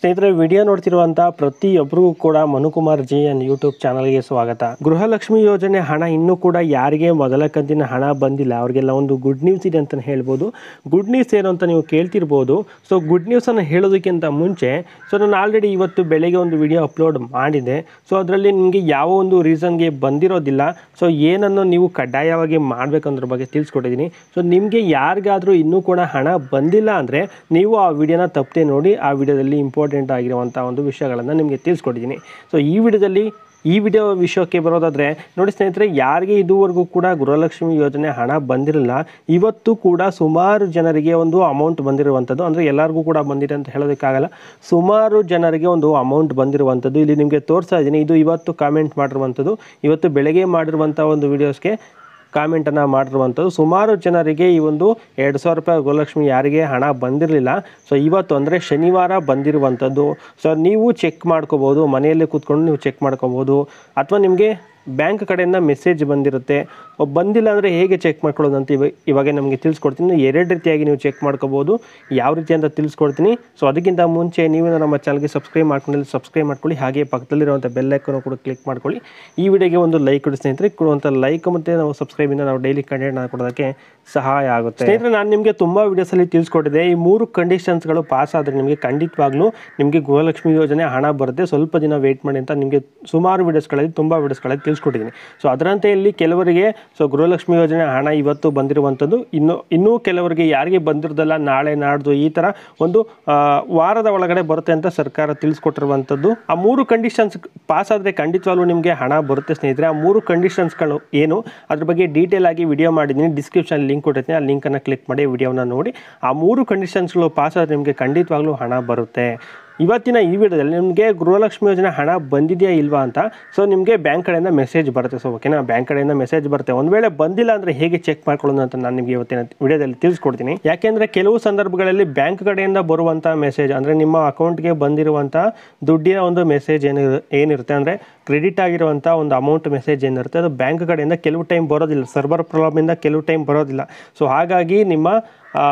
ಸ್ನೇಹಿತರೆ ವಿಡಿಯೋ ನೋಡ್ತಿರುವಂತಹ ಪ್ರತಿಯೊಬ್ಬರಿಗೂ ಕೂಡ ಮನುಕುಮಾರ್ ಜಿ ಎನ್ ಯೂಟ್ಯೂಬ್ ಚಾನಲ್ಗೆ ಸ್ವಾಗತ ಗೃಹಲಕ್ಷ್ಮಿ ಯೋಜನೆ ಹಣ ಇನ್ನೂ ಕೂಡ ಯಾರಿಗೆ ಮೊದಲ ಕಂತಿನ ಹಣ ಬಂದಿಲ್ಲ ಅವ್ರಿಗೆಲ್ಲ ಒಂದು ಗುಡ್ ನ್ಯೂಸ್ ಇದೆ ಅಂತ ಹೇಳ್ಬೋದು ಗುಡ್ ನ್ಯೂಸ್ ಏನು ಅಂತ ನೀವು ಕೇಳ್ತಿರ್ಬೋದು ಸೊ ಗುಡ್ ನ್ಯೂಸನ್ನು ಹೇಳೋದಕ್ಕಿಂತ ಮುಂಚೆ ಸೊ ನಾನು ಆಲ್ರೆಡಿ ಇವತ್ತು ಬೆಳಗ್ಗೆ ಒಂದು ವಿಡಿಯೋ ಅಪ್ಲೋಡ್ ಮಾಡಿದೆ ಸೊ ಅದರಲ್ಲಿ ನಿಮಗೆ ಯಾವ ಒಂದು ರೀಸನ್ಗೆ ಬಂದಿರೋದಿಲ್ಲ ಸೊ ಏನನ್ನು ನೀವು ಕಡ್ಡಾಯವಾಗಿ ಮಾಡಬೇಕಂದ್ರ ಬಗ್ಗೆ ತಿಳಿಸ್ಕೊಟ್ಟಿದ್ದೀನಿ ಸೊ ನಿಮಗೆ ಯಾರಿಗಾದರೂ ಇನ್ನೂ ಕೂಡ ಹಣ ಬಂದಿಲ್ಲ ಅಂದರೆ ನೀವು ಆ ವಿಡಿಯೋನ ತಪ್ಪದೆ ನೋಡಿ ಆ ವಿಡಿಯೋದಲ್ಲಿ ಇಂಪಾರ್ಟೆಂಟ್ ಆಗಿರುವಂಥ ಒಂದು ವಿಷಯಗಳನ್ನು ನಿಮಗೆ ತಿಳಿಸ್ಕೊಟ್ಟಿದ್ದೀನಿ ಸೊ ಈ ವಿಡಿಯೋದಲ್ಲಿ ಈ ವಿಡಿಯೋ ವಿಷಯಕ್ಕೆ ಬರೋದಾದರೆ ನೋಡಿ ಸ್ನೇಹಿತರೆ ಯಾರಿಗೆ ಇದುವರೆಗೂ ಕೂಡ ಗೃಹಲಕ್ಷ್ಮಿ ಯೋಜನೆ ಹಣ ಬಂದಿರಲಿಲ್ಲ ಇವತ್ತು ಕೂಡ ಸುಮಾರು ಜನರಿಗೆ ಒಂದು ಅಮೌಂಟ್ ಬಂದಿರುವಂಥದ್ದು ಅಂದರೆ ಎಲ್ಲರಿಗೂ ಕೂಡ ಬಂದಿದೆ ಅಂತ ಹೇಳೋದಕ್ಕಾಗಲ್ಲ ಸುಮಾರು ಜನರಿಗೆ ಒಂದು ಅಮೌಂಟ್ ಬಂದಿರುವಂಥದ್ದು ಇಲ್ಲಿ ನಿಮಗೆ ತೋರಿಸ್ತಾ ಇದ್ದೀನಿ ಇದು ಇವತ್ತು ಕಾಮೆಂಟ್ ಮಾಡಿರುವಂಥದ್ದು ಇವತ್ತು ಬೆಳಗ್ಗೆ ಮಾಡಿರುವಂಥ ಒಂದು ವಿಡಿಯೋಸ್ಗೆ ಕಾಮೆಂಟನ್ನು ಮಾಡಿರುವಂಥದ್ದು ಸುಮಾರು ಜನರಿಗೆ ಈ ಒಂದು ಎರಡು ಸಾವಿರ ರೂಪಾಯಿ ಗೃಹಲಕ್ಷ್ಮಿ ಯಾರಿಗೆ ಹಣ ಬಂದಿರಲಿಲ್ಲ ಸೊ ಇವತ್ತು ಅಂದರೆ ಶನಿವಾರ ಬಂದಿರುವಂಥದ್ದು ಸೊ ನೀವು ಚೆಕ್ ಮಾಡ್ಕೋಬೋದು ಮನೆಯಲ್ಲೇ ಕೂತ್ಕೊಂಡು ನೀವು ಚೆಕ್ ಮಾಡ್ಕೋಬೋದು ಅಥವಾ ನಿಮಗೆ ಬ್ಯಾಂಕ್ ಕಡೆಯಿಂದ ಮೆಸೇಜ್ ಬಂದಿರುತ್ತೆ ಒ- ಬಂದಿಲ್ಲ ಅಂದರೆ ಹೇಗೆ ಚೆಕ್ ಮಾಡ್ಕೊಳ್ಳೋದು ಅಂತ ಇವ ಇವಾಗ ನಮಗೆ ತಿಳಿಸ್ಕೊಡ್ತೀನಿ ಎರಡು ರೀತಿಯಾಗಿ ನೀವು ಚೆಕ್ ಮಾಡ್ಕೋಬೋದು ಯಾವ ರೀತಿ ಅಂತ ತಿಳಿಸ್ಕೊಡ್ತೀನಿ ಸೊ ಅದಕ್ಕಿಂತ ಮುಂಚೆ ನೀವು ನಮ್ಮ ಚಾನಲ್ಗೆ ಸಬ್ಸ್ಕ್ರೈಬ್ ಮಾಡ್ಕೊಂಡಿಲ್ಲ ಸಬ್ಸ್ಕ್ರೈಬ್ ಮಾಡ್ಕೊಳ್ಳಿ ಹಾಗೆ ಪಕ್ಕದಲ್ಲಿರುವಂಥ ಬೆಲ್ ಐಕನ್ನು ಕೂಡ ಕ್ಲಿಕ್ ಮಾಡ್ಕೊಳ್ಳಿ ಈ ವಿಡಿಯೋಗೆ ಒಂದು ಲೈಕ್ ಕೊಡಿ ಸ್ನೇಹಿತರೆ ಕೊಡುವಂಥ ಲೈಕ್ ಮತ್ತು ನಾವು ಸಬ್ಸ್ಕ್ರೈಬಿಂದ ನಾವು ಡೈಲಿ ಕಂಟೆಂಟ್ ಕೊಡೋದಕ್ಕೆ ಸಹಾಯ ಆಗುತ್ತೆ ಸ್ನೇಹಿತರೆ ನಾನು ನಿಮಗೆ ತುಂಬ ವಿಡಿಯೋಸಲ್ಲಿ ತಿಳಿಸ್ಕೊಟ್ಟಿದ್ದೆ ಈ ಮೂರು ಕಂಡೀಷನ್ಸ್ಗಳು ಪಾಸ್ ಆದರೆ ನಿಮಗೆ ಖಂಡಿತವಾಗ್ಲೂ ನಿಮಗೆ ಗೃಹಲಕ್ಷ್ಮಿ ಯೋಜನೆ ಹಣ ಬರುತ್ತೆ ಸ್ವಲ್ಪ ದಿನ ವೆಯ್ಟ್ ಮಾಡಿ ಅಂತ ನಿಮಗೆ ಸುಮಾರು ವಿಡಿಯೋಸ್ಗಳಲ್ಲಿ ತುಂಬ ವಿಡಿಯೋಸ್ಗಳಲ್ಲಿ ತಿಳಿಸ್ಕೊಟ್ಟಿದ್ದೀನಿ ಸೊ ಅದರಂತೆ ಇಲ್ಲಿ ಕೆಲವರಿಗೆ ಸೊ ಗೃಹಲಕ್ಷ್ಮಿ ಯೋಜನೆ ಹಣ ಇವತ್ತು ಬಂದಿರುವಂಥದ್ದು ಇನ್ನು ಇನ್ನೂ ಕೆಲವರಿಗೆ ಯಾರಿಗೆ ಬಂದಿರೋದಲ್ಲ ನಾಳೆ ನಾಡ್ದು ಈ ಥರ ಒಂದು ಆ, ವಾರದ ಒಳಗಡೆ ಬರುತ್ತೆ ಅಂತ ಸರ್ಕಾರ ತಿಳಿಸ್ಕೊಟ್ಟಿರುವಂಥದ್ದು ಆ ಮೂರು ಕಂಡೀಷನ್ಸ್ ಪಾಸ್ ಆದರೆ ಖಂಡಿತವಾಗ್ಲೂ ನಿಮಗೆ ಹಣ ಬರುತ್ತೆ ಸ್ನೇಹಿತರೆ ಆ ಮೂರು ಕಂಡೀಷನ್ಸ್ಗಳು ಏನು ಅದ್ರ ಬಗ್ಗೆ ಡೀಟೇಲ್ ಆಗಿ ವಿಡಿಯೋ ಮಾಡಿದ್ದೀನಿ ಡಿಸ್ಕ್ರಿಪ್ಷನ್ ಲಿಂಕ್ ಕೊಟ್ಟಿರ್ತೀನಿ ಆ ಲಿಂಕನ್ನು ಕ್ಲಿಕ್ ಮಾಡಿ ವಿಡಿಯೋನ ನೋಡಿ ಆ ಮೂರು ಕಂಡೀಷನ್ಸ್ಗಳು ಪಾಸ್ ಆದರೆ ನಿಮಗೆ ಖಂಡಿತವಾಗ್ಲೂ ಹಣ ಬರುತ್ತೆ ಇವತ್ತಿನ ಈ ವಿಡಿಯೋದಲ್ಲಿ ನಿಮಗೆ ಗೃಹಲಕ್ಷ್ಮಿ ಯೋಜನೆ ಹಣ ಬಂದಿದೆಯಾ ಇಲ್ವಾ ಅಂತ ಸೊ ನಿಮಗೆ ಬ್ಯಾಂಕ್ ಕಡೆಯಿಂದ ಮೆಸೇಜ್ ಬರುತ್ತೆ ಸೊ ಓಕೆನಾ ಬ್ಯಾಂಕ್ ಕಡೆಯಿಂದ ಮೆಸೇಜ್ ಬರುತ್ತೆ ಒಂದು ವೇಳೆ ಬಂದಿಲ್ಲ ಅಂದರೆ ಹೇಗೆ ಚೆಕ್ ಮಾಡ್ಕೊಳ್ಳೋದು ಅಂತ ನಾನು ನಿಮಗೆ ಇವತ್ತಿನ ವಿಡಿಯೋದಲ್ಲಿ ತಿಳಿಸ್ಕೊಡ್ತೀನಿ ಯಾಕೆಂದರೆ ಕೆಲವು ಸಂದರ್ಭಗಳಲ್ಲಿ ಬ್ಯಾಂಕ್ ಕಡೆಯಿಂದ ಬರುವಂಥ ಮೆಸೇಜ್ ಅಂದರೆ ನಿಮ್ಮ ಅಕೌಂಟ್ಗೆ ಬಂದಿರುವಂಥ ದುಡ್ಡಿನ ಒಂದು ಮೆಸೇಜ್ ಏನು ಏನಿರುತ್ತೆ ಅಂದರೆ ಕ್ರೆಡಿಟ್ ಆಗಿರುವಂಥ ಒಂದು ಅಮೌಂಟ್ ಮೆಸೇಜ್ ಏನಿರುತ್ತೆ ಅದು ಬ್ಯಾಂಕ್ ಕಡೆಯಿಂದ ಕೆಲವು ಟೈಮ್ ಬರೋದಿಲ್ಲ ಸರ್ವರ್ ಪ್ರಾಬ್ಲಮಿಂದ ಕೆಲವು ಟೈಮ್ ಬರೋದಿಲ್ಲ ಸೊ ಹಾಗಾಗಿ ನಿಮ್ಮ ಆ,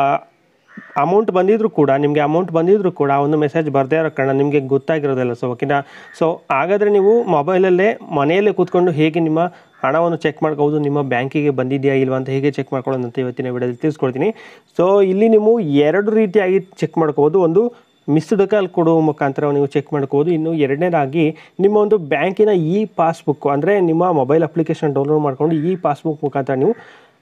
ಅಮೌಂಟ್ ಬಂದಿದ್ರು ಕೂಡ ನಿಮಗೆ ಅಮೌಂಟ್ ಬಂದಿದ್ರು ಕೂಡ ಒಂದು ಮೆಸೇಜ್ ಬರದೇ ಇರೋ ಕಾರಣ ನಿಮಗೆ ಗೊತ್ತಾಗಿರೋದಿಲ್ಲ ಸೊ ಓಕೆನಾ ಸೊ ಹಾಗಾದರೆ ನೀವು ಮೊಬೈಲಲ್ಲೇ ಮನೆಯಲ್ಲೇ ಕೂತ್ಕೊಂಡು ಹೇಗೆ ನಿಮ್ಮ ಹಣವನ್ನು ಚೆಕ್ ಮಾಡ್ಕೋಬೋದು ನಿಮ್ಮ ಬ್ಯಾಂಕಿಗೆ ಬಂದಿದೆಯಾ ಇಲ್ವಾ ಅಂತ ಹೇಗೆ ಚೆಕ್ ಮಾಡ್ಕೊಳ್ಳೋದು ಅಂತ ಇವತ್ತಿನ ವಿಡಿಯೋದಲ್ಲಿ ತಿಳಿಸ್ಕೊಡ್ತೀನಿ ಸೊ ಇಲ್ಲಿ ನೀವು ಎರಡು ರೀತಿಯಾಗಿ ಚೆಕ್ ಮಾಡ್ಕೋಬೋದು ಒಂದು ಮಿಸ್ಡ್ ಕಾಲ್ ಕೊಡುವ ಮುಖಾಂತರ ನೀವು ಚೆಕ್ ಮಾಡ್ಕೋಬೋದು ಇನ್ನು ಎರಡನೇದಾಗಿ ನಿಮ್ಮ ಒಂದು ಬ್ಯಾಂಕಿನ ಇ ಪಾಸ್ಬುಕ್ ಅಂದರೆ ನಿಮ್ಮ ಮೊಬೈಲ್ ಅಪ್ಲಿಕೇಶನ್ ಡೌನ್ಲೋಡ್ ಮಾಡ್ಕೊಂಡು ಈ ಪಾಸ್ಬುಕ್ ಮುಖಾಂತರ ನೀವು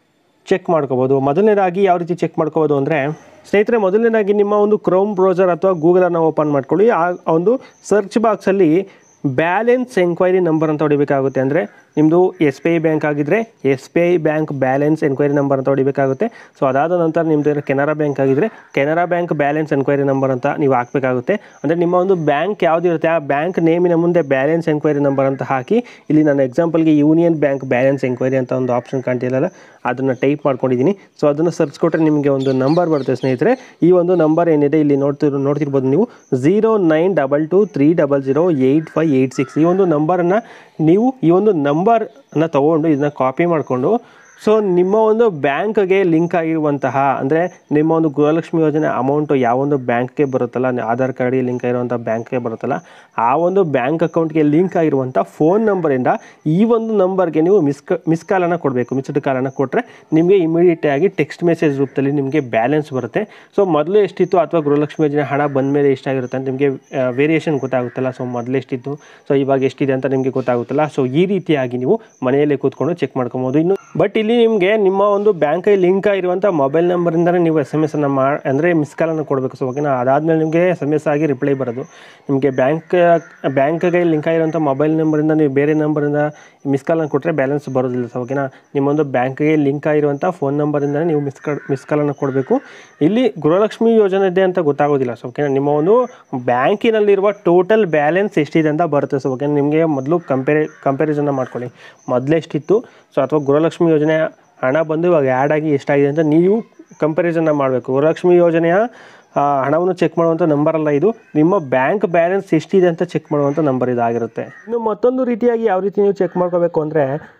ಚೆಕ್ ಮಾಡ್ಕೋಬೋದು ಮೊದಲನೇದಾಗಿ ಯಾವ ರೀತಿ ಚೆಕ್ ಮಾಡ್ಕೋಬೋದು ಅಂದರೆ ಸ್ನೇಹಿತರೆ ಮೊದಲನೇದಾಗಿ ನಿಮ್ಮ ಒಂದು ಕ್ರೋಮ್ ಬ್ರೌಸರ್ ಅಥವಾ ಗೂಗಲನ್ನು ಓಪನ್ ಮಾಡ್ಕೊಳ್ಳಿ ಆ ಒಂದು ಸರ್ಚ್ ಬಾಕ್ಸಲ್ಲಿ ಬ್ಯಾಲೆನ್ಸ್ ಎಂಕ್ವೈರಿ ನಂಬರ್ ಅಂತ ಹೊಡಿಬೇಕಾಗುತ್ತೆ ಅಂದರೆ ನಿಮ್ಮದು ಎಸ್ ಬಿ ಐ ಬ್ಯಾಂಕ್ ಆಗಿದ್ದರೆ S B I bank balance enquiry number ಅಂತ ಹೊಡಿಬೇಕಾಗುತ್ತೆ ಸೊ ಅದಾದ ನಂತರ ನಿಮ್ಮದು ಕೆನರಾ ಬ್ಯಾಂಕ್ ಆಗಿದ್ದರೆ Canara Bank balance enquiry number ಅಂತ ನೀವು ಹಾಕಬೇಕಾಗುತ್ತೆ ಅಂದರೆ ನಿಮ್ಮ ಒಂದು ಬ್ಯಾಂಕ್ ಯಾವುದಿರುತ್ತೆ ಆ ಬ್ಯಾಂಕ್ ನೇಮಿನ ಮುಂದೆ ಬ್ಯಾಲೆನ್ಸ್ ಎನ್ಕ್ವೈರಿ ನಂಬರ್ ಅಂತ ಹಾಕಿ ಇಲ್ಲಿ ನಾನು ಎಕ್ಸಾಂಪಲ್ಗೆ ಯೂನಿಯನ್ ಬ್ಯಾಂಕ್ ಬ್ಯಾಲೆನ್ಸ್ ಎಂಕ್ವೈರಿ ಅಂತ ಒಂದು ಆಪ್ಷನ್ ಕಾಣ್ತಿಲ್ಲಲ್ಲ ಅದನ್ನು ಟೈಪ್ ಮಾಡ್ಕೊಂಡಿದ್ದೀನಿ ಸೊ ಅದನ್ನು ಸರ್ಚ್ ಕೊಟ್ಟರೆ ನಿಮಗೆ ಒಂದು ನಂಬರ್ ಬರುತ್ತೆ ಸ್ನೇಹಿತರೆ ಈ ಒಂದು ನಂಬರ್ ಏನಿದೆ ಇಲ್ಲಿ ನೋಡ್ತಿರ್ ನೋಡ್ತಿರ್ಬೋದು ನೀವು zero nine double two three double zero eight five eight six ಈ ಒಂದು ನಂಬರನ್ನು ನೀವು ಈ ಒಂದು ನಂಬರನ್ನು ತೊಗೊಂಡು ಇದನ್ನ ಕಾಪಿ ಮಾಡಿಕೊಂಡು ಸೊ ನಿಮ್ಮ ಒಂದು ಬ್ಯಾಂಕ್ಗೆ ಲಿಂಕ್ ಆಗಿರುವಂತಹ ಅಂದರೆ ನಿಮ್ಮ ಒಂದು ಗೃಹಲಕ್ಷ್ಮಿ ಯೋಜನೆ ಅಮೌಂಟು ಯಾವೊಂದು ಬ್ಯಾಂಕ್ಗೆ ಬರುತ್ತಲ್ಲ ನ- ಆಧಾರ್ ಕಾರ್ಡ್ಗೆ ಲಿಂಕ್ ಆಗಿರುವಂಥ ಬ್ಯಾಂಕ್ಗೆ ಬರುತ್ತಲ್ಲ ಆ ಒಂದು ಬ್ಯಾಂಕ್ ಅಕೌಂಟ್ಗೆ ಲಿಂಕ್ ಆಗಿರುವಂಥ ಫೋನ್ ನಂಬರಿಂದ ಈ ಒಂದು ನಂಬರ್ಗೆ ನೀವು ಮಿಸ್ ಮಿಸ್ ಕಾಲನ್ನು ಕೊಡಬೇಕು ಮಿಸ್ಡ್ ಕಾಲನ್ನು ಕೊಟ್ಟರೆ ನಿಮಗೆ ಇಮಿಡಿಯೇಟ್ ಆಗಿ ಟೆಕ್ಸ್ಟ್ ಮೆಸೇಜ್ ರೂಪದಲ್ಲಿ ನಿಮಗೆ ಬ್ಯಾಲೆನ್ಸ್ ಬರುತ್ತೆ ಸೊ ಮೊದಲು ಎಷ್ಟಿತ್ತು ಅಥವಾ ಗೃಹಲಕ್ಷ್ಮಿ ಯೋಜನೆ ಹಣ ಬಂದ ಮೇಲೆ ಎಷ್ಟಾಗಿರುತ್ತೆ ಅಂತ ನಿಮಗೆ ವೇರಿಯೇಷನ್ ಗೊತ್ತಾಗುತ್ತಲ್ಲ ಸೊ ಮೊದಲು ಎಷ್ಟಿತ್ತು ಸೊ ಇವಾಗ ಎಷ್ಟಿದೆ ಅಂತ ನಿಮಗೆ ಗೊತ್ತಾಗುತ್ತಲ್ಲ ಸೊ ಈ ರೀತಿಯಾಗಿ ನೀವು ಮನೆಯಲ್ಲೇ ಕೂತ್ಕೊಂಡು ಚೆಕ್ ಮಾಡ್ಕೊಬೋದು ಇನ್ನು ಬಟ್ ಇಲ್ಲಿ ನಿಮಗೆ ನಿಮ್ಮ ಒಂದು ಬ್ಯಾಂಕೈ ಲಿಂಕ್ ಆಗಿರುವಂಥ ಮೊಬೈಲ್ ನಂಬರಿಂದನೇ ನೀವು ಎಸ್ ಎಮ್ ಎಸ್ ಅನ್ನು ಮಾ ಅಂದರೆ ಮಿಸ್ ಕಾಲನ್ನು ಕೊಡಬೇಕು ಸೊ ಓಕೆನಾ ಅದಾದಮೇಲೆ ನಿಮಗೆ ಎಸ್ ಎಮ್ ಎಸ್ ಆಗಿ ರಿಪ್ಲೈ ಬರೋದು ನಿಮಗೆ ಬ್ಯಾಂಕ್ ಬ್ಯಾಂಕ್ಗೆ ಲಿಂಕ್ ಆಗಿರುವಂಥ ಮೊಬೈಲ್ ನಂಬರಿಂದ ನೀವು ಬೇರೆ ನಂಬರಿಂದ ಮಿಸ್ ಕಾಲನ್ನು ಕೊಟ್ಟರೆ ಬ್ಯಾಲೆನ್ಸ್ ಬರೋದಿಲ್ಲ ಸೊ ಓಕೆನಾ ನಿಮ್ಮೊಂದು ಬ್ಯಾಂಕ್ಗೆ ಲಿಂಕ್ ಆಗಿರುವಂಥ ಫೋನ್ ನಂಬರಿಂದನೇ ನೀವು ಮಿಸ್ ಕಾ ಮಿಸ್ ಕಾಲನ್ನು ಕೊಡಬೇಕು ಇಲ್ಲಿ ಗೃಹಲಕ್ಷ್ಮಿ ಯೋಜನೆ ಇದೆ ಅಂತ ಗೊತ್ತಾಗೋದಿಲ್ಲ ಸೊ ಓಕೆನಾ ನಿಮ್ಮ ಒಂದು ಬ್ಯಾಂಕಿನಲ್ಲಿರುವ ಟೋಟಲ್ ಬ್ಯಾಲೆನ್ಸ್ ಎಷ್ಟಿದೆ ಅಂತ ಬರುತ್ತೆ ಸೊ ಓಕೆ ನಿಮಗೆ ಮೊದಲು ಕಂಪೇರಿ ಕಂಪ್ಯಾರಿಸನ್ನ ಮಾಡ್ಕೊಳ್ಳಿ ಮೊದಲು ಎಷ್ಟಿತ್ತು ಸೊ ಅಥವಾ ಗೃಹಲಕ್ಷ್ಮಿ ಯೋಜನೆ ಹಣ ಬಂದು ಇವಾಗ ಆ್ಯಡ್ ಆಗಿ ಎಷ್ಟಾಗಿದೆ ಅಂತ ನೀವು ಕಂಪ್ಯಾರಿಸನ್ನ ಮಾಡಬೇಕು ಗೃಹಲಕ್ಷ್ಮಿ ಯೋಜನೆಯ ಆ, ಹಣವನ್ನು ಚೆಕ್ ಮಾಡುವಂಥ ನಂಬರ್ ಅಲ್ಲ ಇದು ನಿಮ್ಮ ಬ್ಯಾಂಕ್ ಬ್ಯಾಲೆನ್ಸ್ ಎಷ್ಟಿದೆ ಅಂತ ಚೆಕ್ ಮಾಡುವಂಥ ನಂಬರ್ ಇದಾಗಿರುತ್ತೆ ಇನ್ನು ಮತ್ತೊಂದು ರೀತಿಯಾಗಿ ಯಾವ ರೀತಿ ನೀವು ಚೆಕ್ ಮಾಡ್ಕೋಬೇಕು ಅಂದರೆ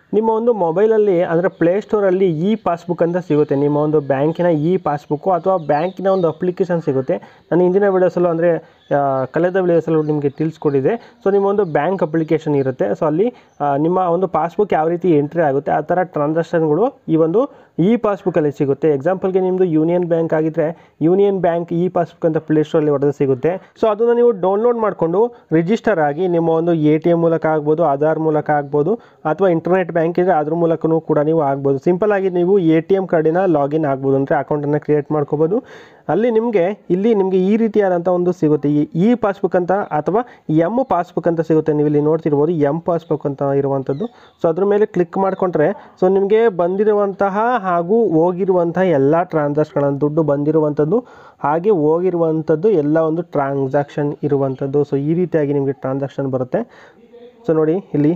ನಿಮ್ಮ ಒಂದು ಮೊಬೈಲಲ್ಲಿ ಅಂದರೆ ಪ್ಲೇಸ್ಟೋರಲ್ಲಿ ಇ ಪಾಸ್ಬುಕ್ ಅಂತ ಸಿಗುತ್ತೆ ನಿಮ್ಮ ಒಂದು ಬ್ಯಾಂಕಿನ ಇ ಪಾಸ್ಬುಕ್ಕು ಅಥವಾ ಬ್ಯಾಂಕಿನ ಒಂದು ಅಪ್ಲಿಕೇಶನ್ ಸಿಗುತ್ತೆ ನಾನು ಹಿಂದಿನ ವಿಡಿಯೋಸಲ್ಲೂ ಅಂದರೆ ಕಳೆದ ವಿಡಿಯೋಸಲ್ಲೂ ನಿಮಗೆ ತಿಳಿಸ್ಕೊಟ್ಟಿದೆ ಸೊ ನಿಮ್ಮ ಒಂದು ಬ್ಯಾಂಕ್ ಅಪ್ಲಿಕೇಶನ್ ಇರುತ್ತೆ ಸೊ ಅಲ್ಲಿ ಆ, ನಿಮ್ಮ ಒಂದು ಪಾಸ್ಬುಕ್ ಯಾವ ರೀತಿ ಎಂಟ್ರಿ ಆಗುತ್ತೆ ಆ ಥರ ಟ್ರಾನ್ಸಾಕ್ಷನ್ಗಳು ಈ ಒಂದು ಇ ಪಾಸ್ಬುಕ್ಕಲ್ಲಿ ಸಿಗುತ್ತೆ ಎಕ್ಸಾಂಪಲ್ಗೆ ನಿಮ್ಮದು ಯೂನಿಯನ್ ಬ್ಯಾಂಕ್ ಆಗಿದ್ದರೆ ಯೂನಿಯನ್ ಬ್ಯಾಂಕ್ ಇ ಪಾಸ್ಬುಕ್ ಅಂತ ಪ್ಲೇಸ್ಟೋರಲ್ಲಿ ಹೊಡೆದು ಸಿಗುತ್ತೆ ಸೊ ಅದನ್ನು ನೀವು ಡೌನ್ಲೋಡ್ ಮಾಡಿಕೊಂಡು ರಿಜಿಸ್ಟರ್ ಆಗಿ ನಿಮ್ಮ ಒಂದು ಎ ಟಿ ಎಮ್ ಮೂಲಕ ಆಗ್ಬೋದು ಆಧಾರ್ ಮೂಲಕ ಆಗ್ಬೋದು ಅಥವಾ ಇಂಟರ್ನೆಟ್ ಬ್ಯಾಂಕ್ ಇದ್ದರೆ ಅದ್ರ ಮೂಲಕನೂ ಕೂಡ ನೀವು ಆಗ್ಬೋದು ಸಿಂಪಲ್ ಆಗಿ ನೀವು ಎ ಟಿ ಎಮ್ ಕಾರ್ಡಿನ ಲಾಗಿನ್ ಆಗ್ಬೋದು ಅಂದರೆ ಅಕೌಂಟನ್ನು ಕ್ರಿಯೇಟ್ ಮಾಡ್ಕೋಬೋದು ಅಲ್ಲಿ ನಿಮಗೆ ಇಲ್ಲಿ ನಿಮಗೆ ಈ ರೀತಿಯಾದಂಥ ಒಂದು ಸಿಗುತ್ತೆ ಈ ಇ ಪಾಸ್ಬುಕ್ ಅಂತ ಅಥವಾ ಎಮ್ ಪಾಸ್ಬುಕ್ ಅಂತ ಸಿಗುತ್ತೆ ನೀವು ಇಲ್ಲಿ ನೋಡ್ತಿರ್ಬೋದು ಎಮ್ ಪಾಸ್ಬುಕ್ ಅಂತ ಇರುವಂಥದ್ದು ಸೊ ಅದ್ರ ಮೇಲೆ ಕ್ಲಿಕ್ ಮಾಡಿಕೊಂಡ್ರೆ ಸೊ ನಿಮಗೆ ಬಂದಿರುವಂತಹ ಹಾಗೂ ಹೋಗಿರುವಂತಹ ಎಲ್ಲ ಟ್ರಾನ್ಸಾಕ್ಷನ್ ದುಡ್ಡು ಬಂದಿರುವಂಥದ್ದು ಹಾಗೆ ಹೋಗಿರುವಂಥದ್ದು ಎಲ್ಲ ಒಂದು ಟ್ರಾನ್ಸಾಕ್ಷನ್ ಇರುವಂಥದ್ದು ಸೊ ಈ ರೀತಿಯಾಗಿ ನಿಮಗೆ ಟ್ರಾನ್ಸಾಕ್ಷನ್ ಬರುತ್ತೆ ಸೊ ನೋಡಿ ಇಲ್ಲಿ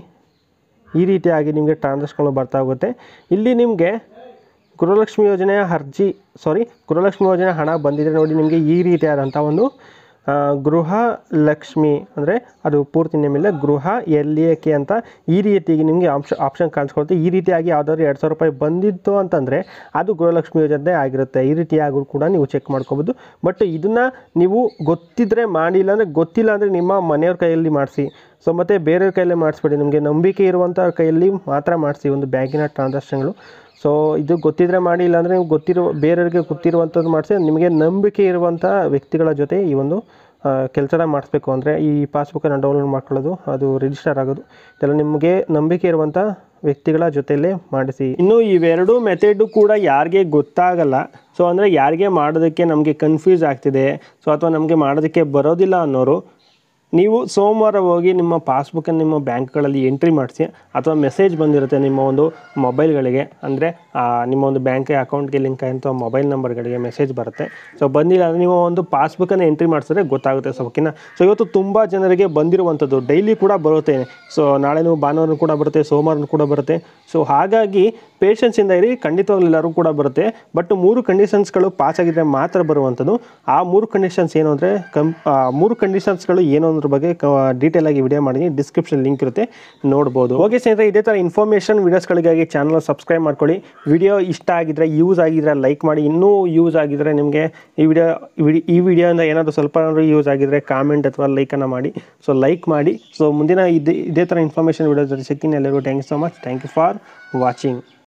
ಈ ರೀತಿಯಾಗಿ ನಿಮಗೆ ಟ್ರಾನ್ಸಾಕ್ಷನ್ಗಳು ಬರ್ತಾ ಹೋಗುತ್ತೆ ಇಲ್ಲಿ ನಿಮಗೆ ಗೃಹಲಕ್ಷ್ಮಿ ಯೋಜನೆಯ ಅರ್ಜಿ ಸಾರಿ ಗೃಹಲಕ್ಷ್ಮಿ ಯೋಜನೆ ಹಣ ಬಂದಿದೆ ನೋಡಿ ನಿಮಗೆ ಈ ರೀತಿಯಾದಂಥ ಒಂದು ಆ, ಗೃಹ ಲಕ್ಷ್ಮಿ ಅಂದರೆ ಅದು ಪೂರ್ತಿ ನೇಮಿಲ್ಲ ಗೃಹ ಎಲ್ ಎ ಕೆ ಅಂತ ಈ ರೀತಿಯಾಗಿ ನಿಮಗೆ ಆಪ್ಷ ಆಪ್ಷನ್ ಕಾಣಿಸ್ಕೊಳುತ್ತೆ ಈ ರೀತಿಯಾಗಿ ಯಾವುದಾದ್ರು ಎರಡು ಸಾವಿರ ರೂಪಾಯಿ ಬಂದಿತ್ತು ಅಂತಂದರೆ ಅದು ಗೃಹಲಕ್ಷ್ಮಿ ಯೋಜನೆ ಆಗಿರುತ್ತೆ ಈ ರೀತಿಯಾಗೂ ಕೂಡ ನೀವು ಚೆಕ್ ಮಾಡ್ಕೋಬೋದು ಬಟ್ ಇದನ್ನು ನೀವು ಗೊತ್ತಿದ್ದರೆ ಮಾಡಿಲ್ಲ ಅಂದರೆ ಗೊತ್ತಿಲ್ಲ ಅಂದರೆ ನಿಮ್ಮ ಮನೆಯವ್ರ ಕೈಯಲ್ಲಿ ಮಾಡಿಸಿ ಸೊ ಮತ್ತು ಬೇರೆಯವ್ರ ಕೈಯಲ್ಲೇ ಮಾಡಿಸ್ಬೇಡಿ ನಿಮಗೆ ನಂಬಿಕೆ ಇರುವಂಥ ಕೈಯಲ್ಲಿ ಮಾತ್ರ ಮಾಡಿಸಿ ಒಂದು ಬ್ಯಾಂಕಿನ ಟ್ರಾನ್ಸಾಕ್ಷನ್ಗಳು ಸೊ ಇದು ಗೊತ್ತಿದ್ರೆ ಮಾಡಿ ಇಲ್ಲಾಂದರೆ ನೀವು ಗೊತ್ತಿರೋ ಬೇರೆಯವ್ರಿಗೆ ಗೊತ್ತಿರುವಂಥದ್ದು ಮಾಡಿಸಿ ನಿಮಗೆ ನಂಬಿಕೆ ಇರುವಂಥ ವ್ಯಕ್ತಿಗಳ ಜೊತೆ ಈ ಒಂದು ಕೆಲಸನ ಮಾಡಿಸ್ಬೇಕು ಅಂದರೆ ಈ ಪಾಸ್ಬುಕ್ಕನ್ನು ಡೌನ್ಲೋಡ್ ಮಾಡ್ಕೊಳ್ಳೋದು ಅದು ರಿಜಿಸ್ಟರ್ ಆಗೋದು ಇದೆಲ್ಲ ನಿಮಗೆ ನಂಬಿಕೆ ಇರುವಂಥ ವ್ಯಕ್ತಿಗಳ ಜೊತೆಯಲ್ಲೇ ಮಾಡಿಸಿ ಇನ್ನು ಇವೆರಡೂ ಮೆಥಡು ಕೂಡ ಯಾರಿಗೆ ಗೊತ್ತಾಗಲ್ಲ ಸೊ ಅಂದರೆ ಯಾರಿಗೆ ಮಾಡೋದಕ್ಕೆ ನಮಗೆ ಕನ್ಫ್ಯೂಸ್ ಆಗ್ತಿದೆ ಸೊ ಅಥವಾ ನಮಗೆ ಮಾಡೋದಕ್ಕೆ ಬರೋದಿಲ್ಲ ಅನ್ನೋರು ನೀವು ಸೋಮವಾರ ಹೋಗಿ ನಿಮ್ಮ ಪಾಸ್ಬುಕ್ಕನ್ನು ನಿಮ್ಮ ಬ್ಯಾಂಕ್ಗಳಲ್ಲಿ ಎಂಟ್ರಿ ಮಾಡಿಸಿ ಅಥವಾ ಮೆಸೇಜ್ ಬಂದಿರುತ್ತೆ ನಿಮ್ಮ ಒಂದು ಮೊಬೈಲ್ಗಳಿಗೆ ಅಂದರೆ ನಿಮ್ಮ ಒಂದು ಬ್ಯಾಂಕ್ ಅಕೌಂಟ್ಗೆ ಲಿಂಕ್ ಆದಂಥ ಮೊಬೈಲ್ ನಂಬರ್ಗಳಿಗೆ ಮೆಸೇಜ್ ಬರುತ್ತೆ ಸೊ ಬಂದಿಲ್ಲ ಅಂದರೆ ನೀವು ಒಂದು ಪಾಸ್ಬುಕ್ಕನ್ನು ಎಂಟ್ರಿ ಮಾಡಿಸಿದ್ರೆ ಗೊತ್ತಾಗುತ್ತೆ ಸೊ ಓಕೆನಾ ಸೊ ಇವತ್ತು ತುಂಬ ಜನರಿಗೆ ಬಂದಿರುವಂಥದ್ದು ಡೈಲಿ ಕೂಡ ಬರುತ್ತೆ ಸೊ ನಾಳೆನೂ ಭಾನುವಾರ ಕೂಡ ಬರುತ್ತೆ ಸೋಮವಾರ ಕೂಡ ಬರುತ್ತೆ ಸೊ ಹಾಗಾಗಿ ಪೇಷನ್ಸಿಂದ ಇರಿ ಖಂಡಿತವಾಗ್ಲೂ ಎಲ್ಲರೂ ಕೂಡ ಬರುತ್ತೆ ಬಟ್ ಮೂರು ಕಂಡೀಷನ್ಸ್ಗಳು ಪಾಸ್ ಆಗಿದ್ರೆ ಮಾತ್ರ ಬರುವಂಥದ್ದು ಆ ಮೂರು ಕಂಡೀಷನ್ಸ್ ಏನು ಅಂದರೆ ಕಂ ಆ ಮೂರು ಕಂಡೀಷನ್ಸ್ಗಳು ಏನು ಅನ್ನೋದ್ರ ಬಗ್ಗೆ ಡೀಟೇಲ್ ಆಗಿ ವಿಡಿಯೋ ಮಾಡಿ ಡಿಸ್ಕ್ರಿಪ್ಷನ್ ಲಿಂಕ್ ಇರುತ್ತೆ ನೋಡ್ಬೋದು ಓಕೆ ಸ್ನೇಹಿತರೆ ಇದೇ ಥರ ಇನ್ಫಾರ್ಮೇಷನ್ ವೀಡಿಯೋಸ್ಗಳಿಗಾಗಿ ಚಾನಲ್ ಸಬ್ಸ್ಕ್ರೈಬ್ ಮಾಡ್ಕೊಳ್ಳಿ ವಿಡಿಯೋ ಇಷ್ಟ ಆಗಿದ್ರೆ ಯೂಸ್ ಆಗಿದ್ರೆ ಲೈಕ್ ಮಾಡಿ ಇನ್ನೂ ಯೂಸ್ ಆಗಿದ್ರೆ ನಿಮಗೆ ಈ ವಿಡಿಯೋ ಈ ವಿಡಿಯೋಯಿಂದ ಏನಾದರೂ ಸ್ವಲ್ಪ ಏನಾದರೂ ಯೂಸ್ ಆಗಿದ್ರೆ ಕಾಮೆಂಟ್ ಅಥವಾ ಲೈಕನ್ನು ಮಾಡಿ ಸೊ ಲೈಕ್ ಮಾಡಿ ಸೊ ಮುಂದಿನ ಇದೇ ಇದೇ ಥರ ಇನ್ಫಾರ್ಮೇಷನ್ ವಿಡಿಯೋ ಜೊತೆ ಸಿಗ್ತೀನಿ ಎಲ್ಲರಿಗೂ thank you so much thank you for watching